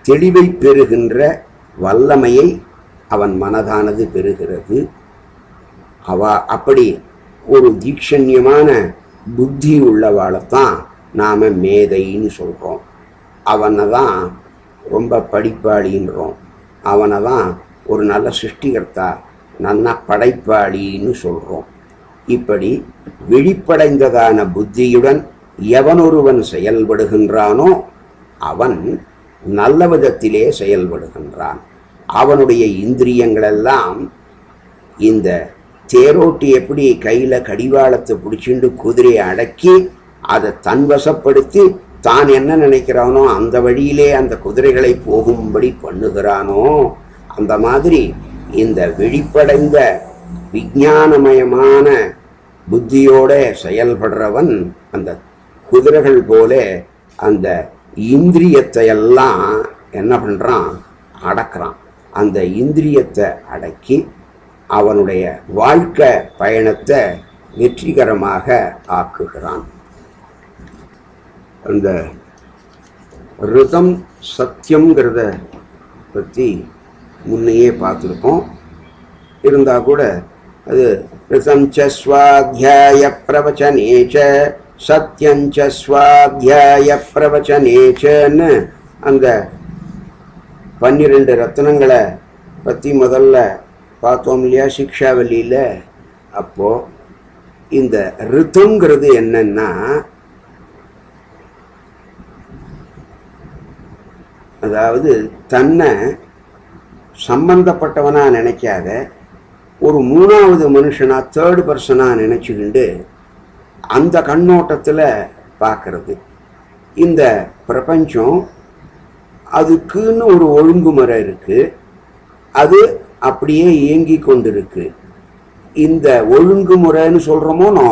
தெளிவை பெறுகின்ற வல்லமையை அவன் மனதானது பெறுகிறது அவ அப்படி ஒரு தீக்ஷண்யமான புத்தி உள்ளவாளைத்தான் நாம் மேதைன்னு சொல்கிறோம் அவனை தான் ரொம்ப படிப்பாளின்றோம் அவனை தான் ஒரு நல்ல சிருஷ்டிகர்த்தா நல்ல படைப்பாளின்னு சொல்கிறோம் இப்படி விழிப்படைந்ததான புத்தியுடன் எவனொருவன் செயல்படுகின்றானோ அவன் நல்ல விதத்திலே செயல்படுகின்றான் அவனுடைய இந்திரியங்களெல்லாம் இந்த தேரோட்டி எப்படி கையில் கடிவாளத்தை பிடிச்சிண்டு குதிரையை அடக்கி அதை தன்வசப்படுத்தி தான் என்ன நினைக்கிறானோ அந்த வழியிலே அந்த குதிரைகளை போகும்படி பண்ணுகிறானோ அந்த மாதிரி இந்த வெளிப்படைந்த விஞ்ஞானமயமான புத்தியோட செயல்படுறவன் அந்த குதிரைகள் போல அந்த இந்திரியத்தை எல்லாம் என்ன பண்ணுறான் அடக்குறான் அந்த இந்திரியத்தை அடக்கி அவனுடைய வாழ்க்கை பயணத்தை வெற்றிகரமாக ஆக்குகிறான் அந்த ரிதம் சத்தியம்ங்கிறத பற்றி முன்னையே பார்த்துருக்கோம் இருந்தால் கூட அது ரிதம் ச ஸ்வாத்தியாய பிரவச்சனேச்ச சத்யஞ்ச ஸ்வாத்தியாய பிரவச்சனேச்சன்னு அந்த பன்னிரெண்டு ரத்னங்களை பற்றி முதல்ல பார்த்தோம் இல்லையா சிக்ஷாவலியில் அப்போது இந்த ரித்துங்கிறது என்னன்னா அதாவது தன்னை சம்பந்தப்பட்டவனா நினைக்காத ஒரு மூணாவது மனுஷனா தேர்ட் பர்சனாக நினச்சிக்கிண்டு அந்த கண்ணோட்டத்தில் பார்க்கறது இந்த பிரபஞ்சம் அதுக்குன்னு ஒரு ஒழுங்குமுறை இருக்குது அது அப்படியே இயங்கி கொண்டிருக்கு இந்த ஒழுங்குமுறைன்னு சொல்கிறோமோ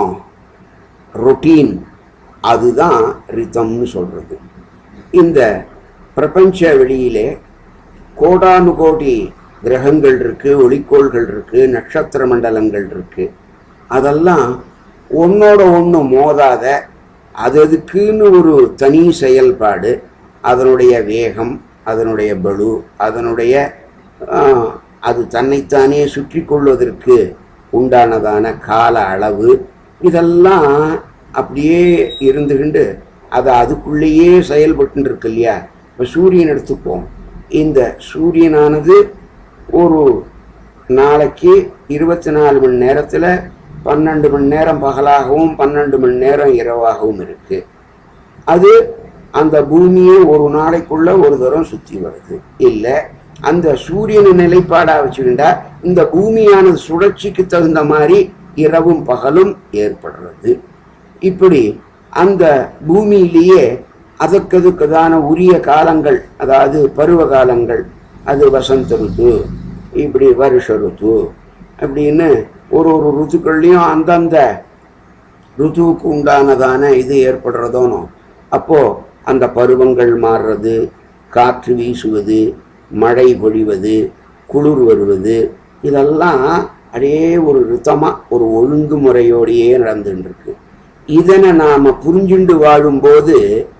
ரொட்டீன் அதுதான் ரிதம்னு சொல்கிறது இந்த பிரபஞ்ச வெளியிலே கோடானு கோடி கிரகங்கள் இருக்குது ஒளிக்கோள்கள் இருக்குது நட்சத்திர மண்டலங்கள் இருக்குது அதெல்லாம் ஒன்றோட ஒன்று மோதாத அது அதுக்குன்னு ஒரு தனி செயல்பாடு அதனுடைய வேகம் அதனுடைய பலு அதனுடைய ஆஹ், அது தன்னைத்தானே சுற்றி கொள்வதற்கு உண்டானதான கால அளவு இதெல்லாம் அப்படியே இருந்துகிண்டு அது அதுக்குள்ளேயே செயல்பட்டு இருக்கு இல்லையா இப்போ சூரியன் எடுத்துப்போம் இந்த சூரியனானது ஒரு நாளைக்கு இருபத்தி நாலு மணி நேரத்தில் பன்னெண்டு மணி நேரம் பகலாகவும் பன்னெண்டு மணி நேரம் இரவாகவும் இருக்குது அது அந்த பூமியை ஒரு நாளைக்குள்ள ஒரு தரம் சுற்றி வருது இல்லை அந்த சூரியனை நிலைப்பாடாக வச்சுக்கிட்டா இந்த பூமியானது சுழற்சிக்கு தகுந்த மாதிரி இரவும் பகலும் ஏற்படுறது இப்படி அந்த பூமியிலேயே அதற்கதுக்குதான உரிய காலங்கள் அதாவது பருவ காலங்கள் அது வசந்த ருத்து இப்படி வருஷ ருத்து அப்படின்னு ஒரு ஒரு ருத்துக்கள்லையும் அந்தந்த ருத்துவுக்கு உண்டானதான இது ஏற்படுறதோனோ அப்போது அந்த பருவங்கள் மாறுறது காற்று வீசுவது மழை பொழிவது குளிர் வருவது இதெல்லாம் அப்படியே ஒரு ரித்தமாக ஒரு ஒழுங்குமுறையோடையே நடந்துட்டு இருக்கு இதனை நாம் புரிஞ்சுண்டு வாழும்போது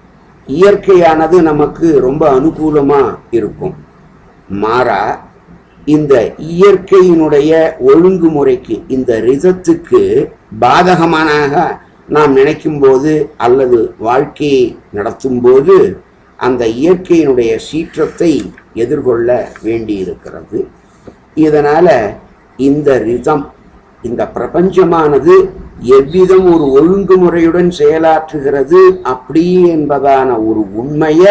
இயற்கையானது நமக்கு ரொம்ப அனுகூலமாக இருக்கும் மாறா இந்த இயற்கையினுடைய ஒழுங்குமுறைக்கு இந்த ரிதத்துக்கு பாதகமானாக நாம் நினைக்கும்போது அல்லது வாழ்க்கையை நடத்தும்போது அந்த இயற்கையினுடைய சீற்றத்தை எதிர்கொள்ள வேண்டியிருக்கிறது இதனால இந்த ரிதம் இந்த பிரபஞ்சமானது எவ்விதம் ஒரு ஒழுங்குமுறையுடன் செயலாற்றுகிறது அப்படி என்பதான ஒரு உண்மையை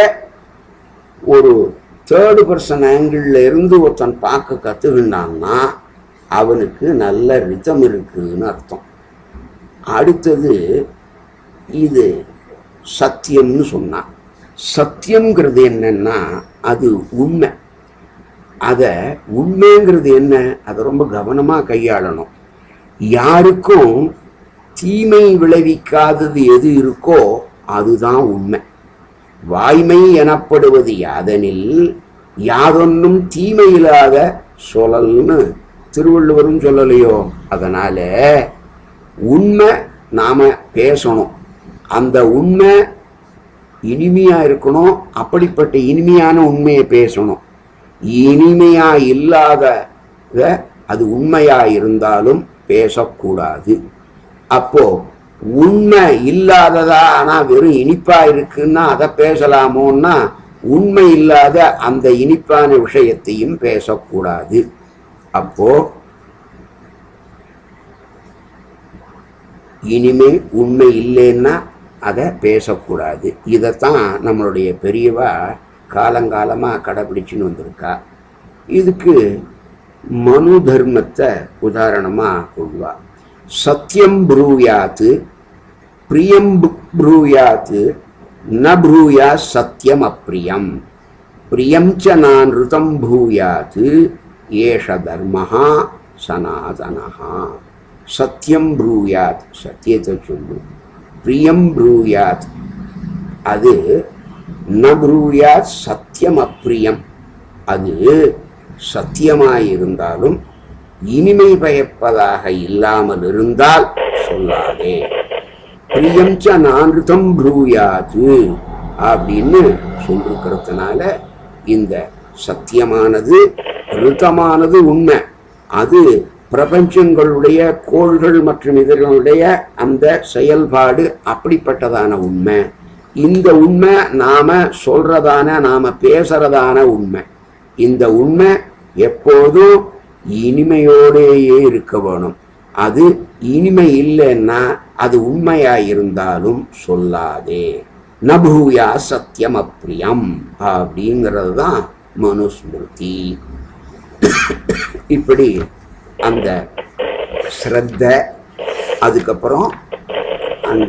ஒரு தேர்டு பர்சன் ஆங்கிளில் இருந்து ஒருத்தன் பார்க்க கற்றுக்கிட்டான்னா அவனுக்கு நல்ல ரிதம் இருக்குன்னு அர்த்தம் அடுத்தது இது சத்தியம்னு சொன்னான் சத்தியம்ங்கிறது என்னன்னா அது உண்மை அதை உண்மைங்கிறது என்ன அதை ரொம்ப கவனமாக கையாளணும் யாருக்கும் தீமை விளைவிக்காதது எது இருக்கோ அதுதான் உண்மை வாய்மை எனப்படுவது யாதெனில் யாதொன்னும் தீமையில்லாத சொல்லல்னு திருவள்ளுவரும் சொல்லலையோ அதனால உண்மை நாம பேசணும் அந்த உண்மை இனிமையா இருக்கணும் அப்படிப்பட்ட இனிமையான உண்மையை பேசணும் இனிமையா இல்லாத அது உண்மையா இருந்தாலும் பேசக்கூடாது அப்போ உண்மை இல்லாததா ஆனா வெறும் இனிப்பா இருக்குன்னா அதை பேசலாமோன்னா உண்மை இல்லாத அந்த இனிப்பான விஷயத்தையும் பேசக்கூடாது அப்போ இனிமே உண்மை இல்லைன்னா அதை பேசக்கூடாது இதைத்தான் நம்மளுடைய பெரியவா காலங்காலமாக கடைபிடிச்சுன்னு வந்திருக்கா இதுக்கு மனு தர்மத்தை உதாரணமாக கொள்வா சத்தியம் ப்ரூயாத்து பிரியம் ப்ரூயாத்து ந ப்ரூயா சத்தியம் அப்பிரியம் பிரியம் ச நான் ருதம் பூயாத்து ஏஷ தர்மஹா சனாதனஹா சத்தியம் ப்ரூயாத் சத்தியத்தை சொல்லு பிரியம் ப்ரூயாத் அது ந ப்ரூயாத் சத்தியம் அப்பிரியம் அது சத்தியமாயிருந்தாலும் இனிமை பயப்பதாக இல்லாமல் இருந்தால் சொல்லாதே பிரியம் ச நான்ருதம் ப்ரூயாது அப்படின்னு சொல்லிருக்கிறதுனால இந்த சத்தியமானது ருதமானது உண்மை அது பிரபஞ்சங்களுடைய கோள்கள் மற்றும் இதர்களுடைய அந்த செயல்பாடு அப்படிப்பட்டதான உண்மை இந்த உண்மை நாம சொல்றதான நாம பேசுறதான உண்மை இந்த உண்மை எப்போதும் இனிமையோடேயே இருக்க வேணும் அது இனிமை இல்லைன்னா அது உண்மையா இருந்தாலும் சொல்லாதே நபூயா சத்தியம் அப்பிரியம் அப்படிங்கிறது தான் மனுஸ்மிருதி இப்படி அந்த ஸ்ரத்த அதுக்கப்புறம் அந்த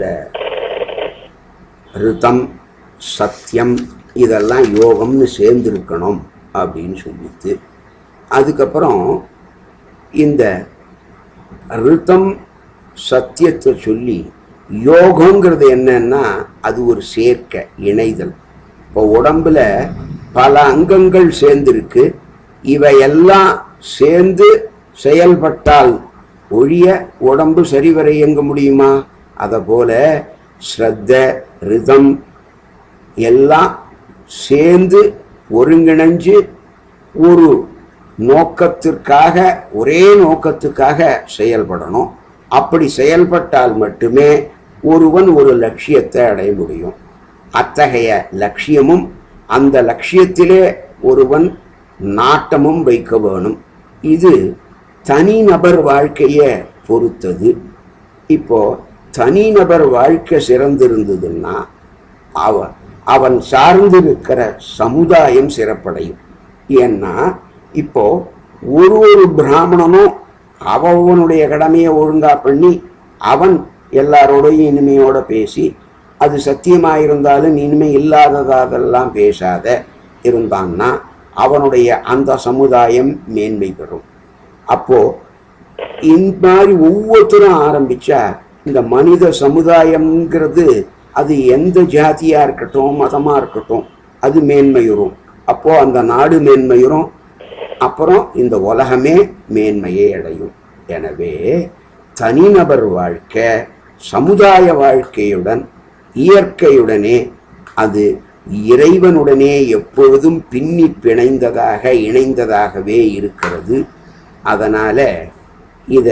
ரிதம் சத்தியம் இதெல்லாம் யோகம்னு சேர்ந்துருக்கணும் அப்படின்னு சொல்லிட்டு அதுக்கப்புறம் இந்த ரிதம் சத்தியத்தை சொல்லி யோகங்கிறது என்னன்னா அது ஒரு சேர்க்கை இணைதல் இப்போ உடம்புல பல அங்கங்கள் சேர்ந்திருக்கு இவையெல்லாம் சேர்ந்து செயல்பட்டால் ஒழிய உடம்பு சரிவர இயங்க முடியுமா அதை போல ஸ்ரத்த ரிதம் எல்லாம் சேர்ந்து ஒருங்கிணைஞ்சு ஒரு நோக்கத்திற்காக ஒரே நோக்கத்துக்காக செயல்படணும் அப்படி செயல்பட்டால் மட்டுமே ஒருவன் ஒரு லட்சியத்தை அடைய முடியும் அத்தகைய லட்சியமும் அந்த லட்சியத்திலே ஒருவன் நாட்டமும் வைக்க வேணும் இது தனிநபர் வாழ்க்கையை பொறுத்தது இப்போ தனிநபர் வாழ்க்கை சிறந்திருந்ததுன்னா அவன் அவன் சார்ந்திருக்கிற சமுதாயம் சிறப்படையும் ஏன்னா இப்போ ஒரு ஒரு பிராமணனும் அவனுடைய கடமையை ஒழுங்கா பண்ணி அவன் எல்லாரோடையும் இனிமையோட பேசி அது சத்தியமாயிருந்தாலும் இனிமை இல்லாததாதெல்லாம் பேசாத இருந்தான்னா அவனுடைய அந்த சமுதாயம் மேன்மை பெறும் அப்போ இந்த மாதிரி ஒவ்வொருத்தரும் ஆரம்பிச்சா இந்த மனித சமுதாயம்ங்கிறது அது எந்த ஜாதியா இருக்கட்டும் மதமா இருக்கட்டும் அது மேன்மையுறும் அப்போ அந்த நாடு மேன்மையுறும் அப்புறம் இந்த உலகமே மேன்மையை அடையும் எனவே தனிநபர் வாழ்க்கை சமுதாய வாழ்க்கையுடன் இயற்கையுடனே அது இறைவனுடனே எப்பொழுதும் பின்னி பிணைந்ததாக இணைந்ததாகவே இருக்கிறது அதனால இத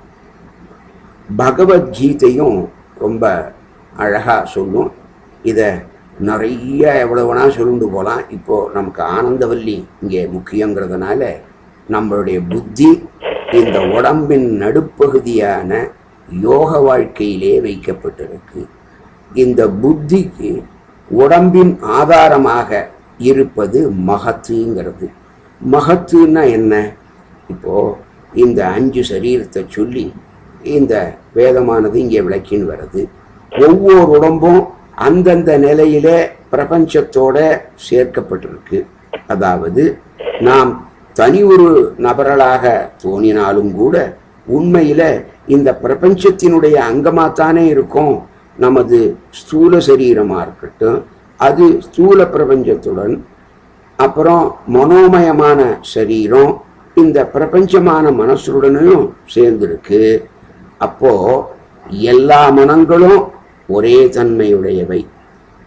பகவத்கீதையும் ரொம்ப அழகா சொல்லும் இதை நிறைய எவ்வளவுனா சொல்லிட்டு போகலாம் இப்போ நமக்கு ஆனந்தவல்லி இங்கே முக்கியங்கிறதுனால நம்மளுடைய புத்தி இந்த உடம்பின் நடுப்பகுதியான யோக வாழ்க்கையிலே வைக்கப்பட்டிருக்கு இந்த புத்திக்கு உடம்பின் ஆதாரமாக இருப்பது மகத்துங்கிறது மகத்துன்னா என்ன இப்போ இந்த அஞ்சு சரீரத்தை சொல்லி இந்த வேதமானது இங்கே விளக்கின்னு வருது ஒவ்வொரு உடம்பும் அந்தந்த நிலையில பிரபஞ்சத்தோட சேர்க்கப்பட்டிருக்கு அதாவது நாம் தனி ஒரு நபர்களாக தோணினாலும் கூட உண்மையில இந்த பிரபஞ்சத்தினுடைய அங்கமாத்தானே இருக்கும் நமது ஸ்தூல சரீரமா இருக்கட்டும் அது ஸ்தூல பிரபஞ்சத்துடன் அப்புறம் மனோமயமான சரீரம் இந்த பிரபஞ்சமான மனசுடனும் சேர்ந்திருக்கு அப்போ எல்லா மனங்களும் ஒரே தன்மையுடையவை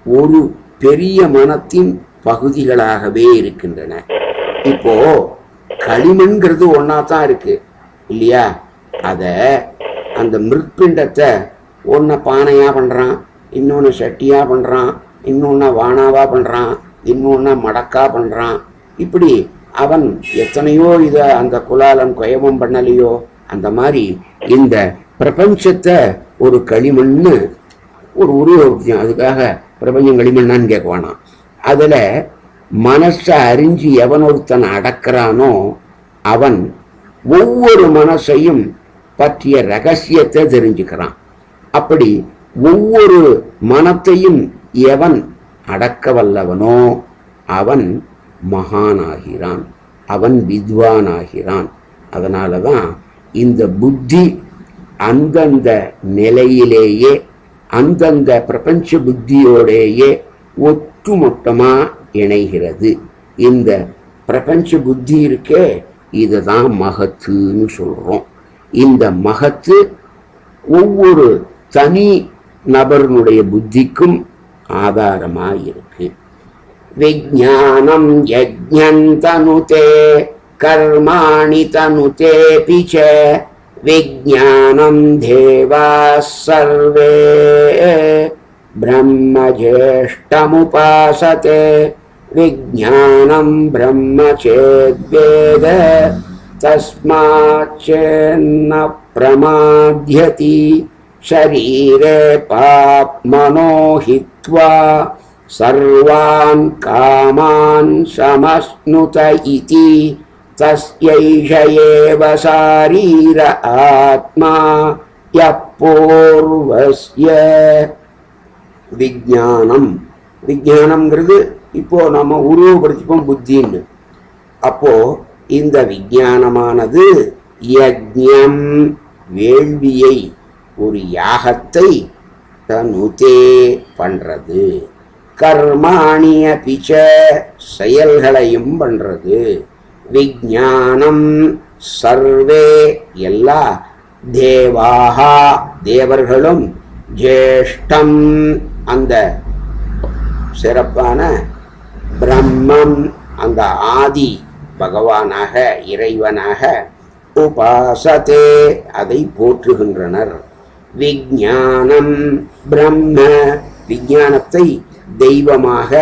ஒரு பெரிய மனத்தின் பகுதிகளாகவே இருக்கின்றன இப்போ களிமண்கிறது ஒன்னா தான் இருக்கு இல்லையா அத அந்த மிருத்பிண்டத்தை ஒன்ன பானையா பண்றான் இன்னொன்னு சட்டியா பண்றான் இன்னொன்னு வானாவா பண்றான் இன்னொன்னு மடக்கா பண்றான் இப்படி அவன் எத்தனையோ இத அந்த குலாலன் குயவம் பண்ணலையோ அந்த மாதிரி இந்த பிரபஞ்சத்தை ஒரு களிமண்ணு ஒரு உருவம் அதுக்காக பிரபஞ்சம் களிமண்ணான்னு கேட்க வேணாம் அதுல மனசை அறிஞ்சு எவன் ஒருத்தன் அடக்கிறானோ அவன் ஒவ்வொரு மனசையும் பற்றிய ரகசியத்தை தெரிஞ்சுக்கிறான் அப்படி ஒவ்வொரு மனத்தையும் எவன் அடக்க வல்லவனோ அவன் மகானாகிறான் அவன் வித்வானாகிறான் அதனால தான் இந்த புத்தி அந்தந்த நிலையிலேயே அந்தந்த பிரபஞ்ச புத்தியோடேயே ஒட்டுமொத்தமா இணைகிறது இந்த பிரபஞ்ச புத்தி இருக்கே இதுதான் மகத்துன்னு சொல்றோம் இந்த மகத்து ஒவ்வொரு தனி நபர்களுடைய புத்திக்கும் ஆதாரமா இருக்கு விஜானம் யஜ்ஞம் தனுதே கர்மாணி தனுதேபி ச விஜானம் தேவா சர்வே ब्रह्मज्येष्ठमुपासते विज्ञानं ब्रह्म चेद्वेद तस्माच्चेन्न प्रमाद्यति शरीरे पाप्मनो हित्वा सर्वान् कामान् समश्नुत इति तस्यैष एव शारीर आत्मा यः पूर्वस्य விஜானம் விஜானம்ங்கிறது இப்போ நம்ம உருவப்படுத்திப்போம் புத்தின்னு அப்போ இந்த விஜானமானது யஜ்ஞம் வேள்வியை ஒரு யாகத்தை தனுதே பண்றது கர்மாணிய பிச்ச செயல்களையும் பண்றது விஜானம் சர்வே எல்லா தேவாகா தேவர்களும் ஜேஷ்டம் அந்த சிறப்பான பிரம்மம் அந்த ஆதி பகவானாக இறைவனாக உபாசதே அதை போற்றுகின்றனர் விஞ்ஞானம் பிரம்ம விஞ்ஞானத்தை தெய்வமாக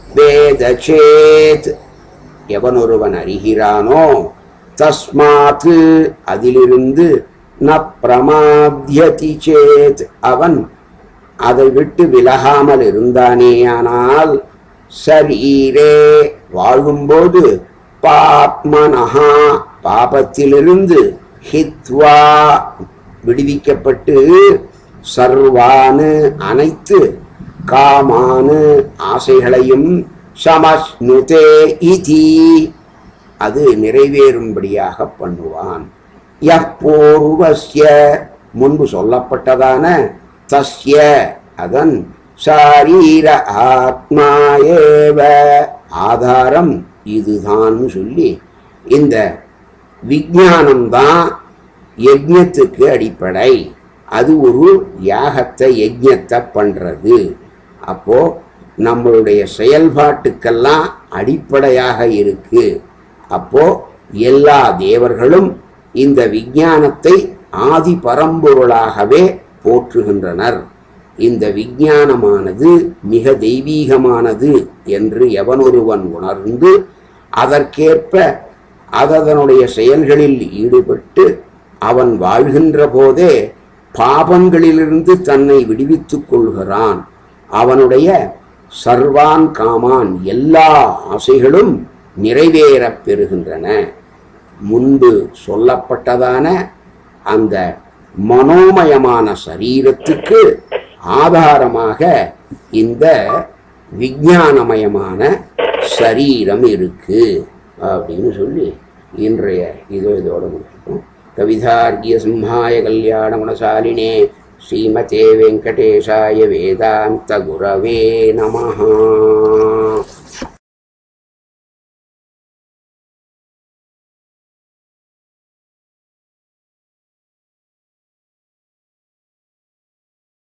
வேதச்சேத் எவன் ஒருவன் அறிகிறானோ தஸ்மாத் அதிலிருந்து ந பிரமாத்யதி சேத் அவன் அதை விட்டு விலகாமல் இருந்தானேயானால் சரீரே வாழும்போது பாப்மனஹா பாபத்திலிருந்து ஹித்வா விடுவிக்கப்பட்டு சர்வானு அனைத்து காமானு ஆசைகளையும் சமஸ்னுதே இதி அது நிறைவேறும்படியாக பண்ணுவான் யப்பூர்வஸ்ய முன்பு சொல்லப்பட்டதான தஸ்ய அதன் சாரீர ஆத்மாயேவ ஆதாரம் இதுதான்னு சொல்லி இந்த விஞ்ஞானம்தான் யஜ்ஞத்துக்கு அடிப்படை அது ஒரு யாகத்தை யஜ்ஞத்தை பண்றது அப்போ நம்மளுடைய செயல்பாட்டுக்கெல்லாம் அடிப்படையாக இருக்கு அப்போ எல்லா தேவர்களும் இந்த விஞ்ஞானத்தை ஆதி பரம்பொருளாகவே போற்றுகின்றனர் இந்த விஞ்ஞானமானது மிக தெய்வீகமானது என்று எவனொருவன் உணர்ந்து அதற்கேற்ப அதனுடைய செயல்களில் ஈடுபட்டு அவன் வாழ்கின்ற போதே பாபங்களிலிருந்து தன்னை விடுவித்துக் கொள்கிறான் அவனுடைய சர்வான் காமான் எல்லா ஆசைகளும் நிறைவேறப் பெறுகின்றன முன்பு சொல்லப்பட்டதான அந்த மனோமயமான சரீரத்துக்கு ஆதாரமாக இந்த விஞ்ஞானமயமான சரீரம் இருக்கு அப்படின்னு சொல்லி இன்றைய இதோ இதோட முடிச்சுப்போம் கவிதார்கிய சிம்ஹாய கல்யாண குணசாலினே ஸ்ரீமதே வெங்கடேஷாய வேதாந்த குரவே நமஹா